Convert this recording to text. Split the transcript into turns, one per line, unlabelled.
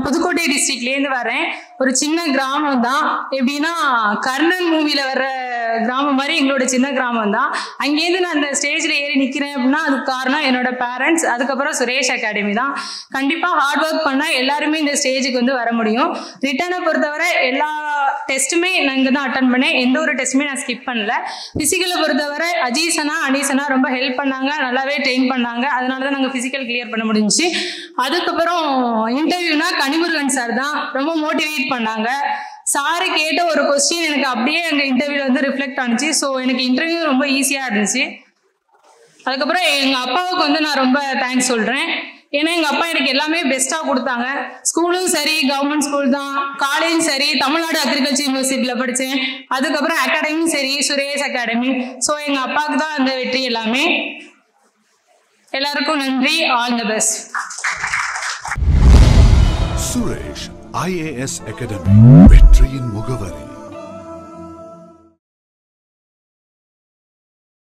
புதுக்கோட்டை டிஸ்ட்ரிக்ட்லேருந்து வரேன் ஒரு சின்ன கிராமம் தான் எப்படின்னா கர்ணன் மூவில வர்ற கிராமம் மாதிரி எங்களோட சின்ன கிராமம் தான் அங்கேருந்து நான் அந்த ஸ்டேஜில் ஏறி நிற்கிறேன் அப்படின்னா அதுக்கு காரணம் என்னோட பேரண்ட்ஸ் அதுக்கப்புறம் சுரேஷ் அகாடமி தான் கண்டிப்பாக ஹார்ட் ஒர்க் பண்ணால் எல்லாருமே இந்த ஸ்டேஜுக்கு வந்து வர முடியும் ரிட்டனை பொறுத்தவரை எல்லா டெஸ்ட்டுமே நான் இங்கே தான் அட்டன் பண்ணேன் எந்த ஒரு டெஸ்ட்டுமே நான் ஸ்கிப் பண்ணல ஃபிசிக்கலை பொறுத்தவரை அஜீசனா அனீசனா ரொம்ப ஹெல்ப் பண்ணாங்க நல்லாவே ட்ரெயின் பண்ணாங்க அதனால தான் நாங்கள் ஃபிசிக்கல் கிளியர் பண்ண முடிஞ்சுச்சு அதுக்கப்புறம் இன்டர்வியூனா கனிமுருகன் சார் தான் ரொம்ப மோட்டிவேட் பண்ணாங்க சாரு கேட்ட ஒரு கொஸ்டின் எனக்கு அப்படியே எங்கள் இன்டர்வியூல வந்து ரிஃப்ளெக்ட் ஆனிச்சு ஸோ எனக்கு இன்டர்வியூ ரொம்ப ஈஸியாக இருந்துச்சு அதுக்கப்புறம் எங்கள் அப்பாவுக்கு வந்து நான் ரொம்ப தேங்க்ஸ் சொல்கிறேன் ஏன்னா எங்கள் அப்பா எனக்கு எல்லாமே பெஸ்ட்டாக கொடுத்தாங்க ஸ்கூலும் சரி கவர்மெண்ட் ஸ்கூல் தான் காலேஜும் சரி தமிழ்நாடு அக்ரிகல்ச்சர் யூனிவர்சிட்டியில் படித்தேன் அதுக்கப்புறம் அகாடமியும் சரி சுரேஷ் அகாடமி ஸோ எங்கள் அப்பாவுக்கு தான் அந்த வெற்றி எல்லாமே எல்லாருக்கும் நன்றி all the best
Suresh IAS academy வெற்றியின் முகவரி